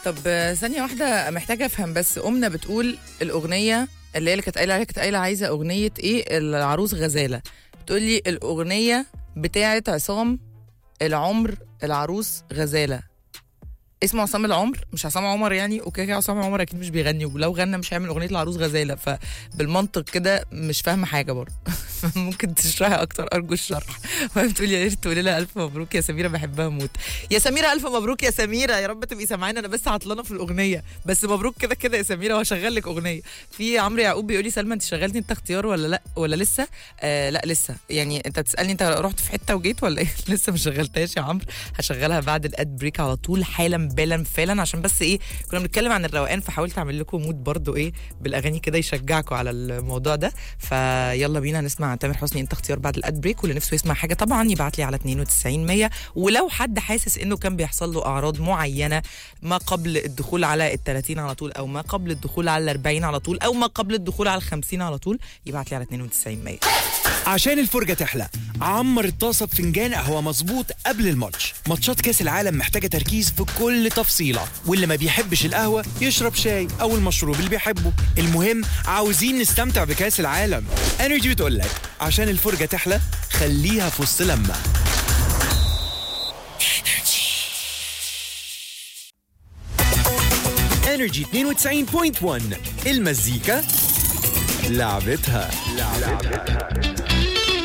طب آه، ثانية واحدة محتاجة افهم بس أمنا بتقول الأغنية اللي هي اللي كانت قايلة عليها كانت قايلة عايزة أغنية إيه العروس غزالة بتقول لي الأغنية بتاعة عصام العمر العروس غزالة اسمه عصام العمر مش عصام عمر يعني اوكي كده عصام عمر اكيد مش بيغني ولو غنى مش هيعمل اغنيه العروس غزاله فبالمنطق كده مش فاهمه حاجه برضه ممكن تشرحي اكتر ارجو الشرح وهي بتقول يا ريت تقولي لها الف مبروك يا سميره بحبها موت يا سميره الف مبروك يا سميره يا رب تبقي سامعانا انا بس عطلانه في الاغنيه بس مبروك كده كده يا سميره وهشغل لك اغنيه في عمرو يعقوب بيقول لي سلمى انت شغلتي انت اختيار ولا لا ولا لسه آه لا لسه يعني انت بتسالني انت رحت في حته وجيت ولا ايه لسه ما شغلتهاش يا عمرو هشغلها بعد الاد بريك على طول حالا بالا فعلا عشان بس ايه كنا بنتكلم عن الروقان فحاولت اعمل لكم مود برضو ايه بالاغاني كده يشجعكم على الموضوع ده فيلا بينا نسمع تامر حسني انت اختيار بعد الاد بريك واللي نفسه يسمع حاجه طبعا يبعت لي على 92 100 ولو حد حاسس انه كان بيحصل له اعراض معينه ما قبل الدخول على ال 30 على طول او ما قبل الدخول على ال 40 على طول او ما قبل الدخول على ال 50 على طول يبعت لي على 92 100 عشان الفرجة تحلى عمر الطاسة بفنجان قهوة مظبوط قبل الماتش ماتشات كاس العالم محتاجة تركيز في كل تفصيلة واللي ما بيحبش القهوة يشرب شاي أو المشروب اللي بيحبه المهم عاوزين نستمتع بكاس العالم انرجي بتقول لك عشان الفرجة تحلى خليها في وسط لما انرجي 92.1 المزيكا لعبتها لعبتها